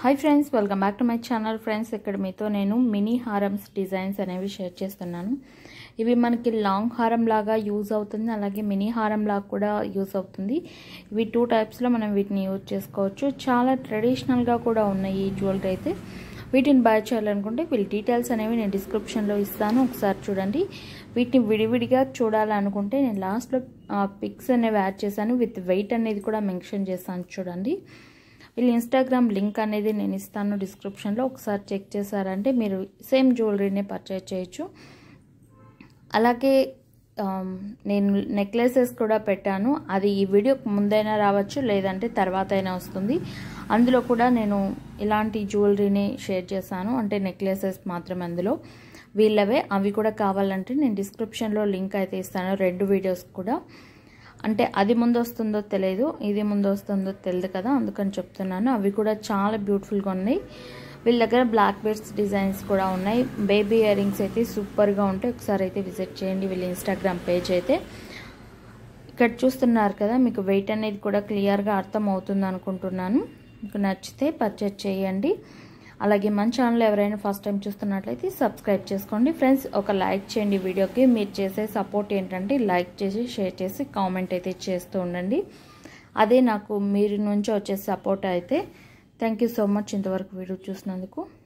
hi friends welcome back to my channel friends ఇక్కడ మీతో నేను మినీ హారమ్స్ డిజైన్స్ అనేవి షేర్ చేస్తున్నాను ఇవి మనకి లాంగ్ హారం లాగా యూజ్ అవుతుంది అలాగే మినీ హారం లాగా కూడా యూజ్ అవుతుంది ఇవి టూ టైప్స్లో మనం వీటిని యూజ్ చేసుకోవచ్చు చాలా ట్రెడిషనల్గా కూడా ఉన్నాయి ఈ జ్యువెలరీ అయితే వీటిని బై చేయాలనుకుంటే వీళ్ళ డీటెయిల్స్ అనేవి నేను డిస్క్రిప్షన్లో ఇస్తాను ఒకసారి చూడండి వీటిని విడివిడిగా చూడాలనుకుంటే నేను లాస్ట్లో పిక్స్ అనేవి యాడ్ చేశాను విత్ వెయిట్ అనేది కూడా మెన్షన్ చేస్తాను చూడండి వీళ్ళ ఇన్స్టాగ్రామ్ లింక్ అనేది నేను ఇస్తాను డిస్క్రిప్షన్లో ఒకసారి చెక్ చేశారంటే మీరు సేమ్ జ్యువెలరీనే పర్చేజ్ చేయొచ్చు అలాగే నేను నెక్లెసెస్ కూడా పెట్టాను అది ఈ వీడియోకి ముందైనా రావచ్చు లేదంటే తర్వాత అయినా వస్తుంది అందులో కూడా నేను ఇలాంటి జ్యువెలరీని షేర్ చేశాను అంటే నెక్లెసెస్ మాత్రమే అందులో వీళ్ళవే అవి కూడా కావాలంటే నేను డిస్క్రిప్షన్లో లింక్ అయితే ఇస్తాను రెండు వీడియోస్ కూడా అంటే అది ముందు వస్తుందో తెలియదు ఇది ముందు వస్తుందో తెలియదు కదా అందుకని చెప్తున్నాను అవి కూడా చాలా బ్యూటిఫుల్గా ఉన్నాయి వీళ్ళ దగ్గర బ్లాక్ బెడ్స్ డిజైన్స్ కూడా ఉన్నాయి బేబీ ఇయర్ రింగ్స్ అయితే సూపర్గా ఉంటాయి ఒకసారి అయితే విజిట్ చేయండి వీళ్ళ ఇన్స్టాగ్రామ్ పేజ్ అయితే ఇక్కడ చూస్తున్నారు కదా మీకు వెయిట్ అనేది కూడా క్లియర్గా అర్థం అవుతుంది అనుకుంటున్నాను మీకు నచ్చితే పర్చేజ్ చేయండి అలాగే మన ఛానల్ ఎవరైనా ఫస్ట్ టైం చూస్తున్నట్లయితే సబ్స్క్రైబ్ చేసుకోండి ఫ్రెండ్స్ ఒక లైక్ చేయండి వీడియోకి మీరు చేసే సపోర్ట్ ఏంటంటే లైక్ చేసి షేర్ చేసి కామెంట్ అయితే చేస్తూ ఉండండి అదే నాకు మీరు నుంచి వచ్చే సపోర్ట్ అయితే థ్యాంక్ యూ సో మచ్ ఇంతవరకు వీడియో చూసినందుకు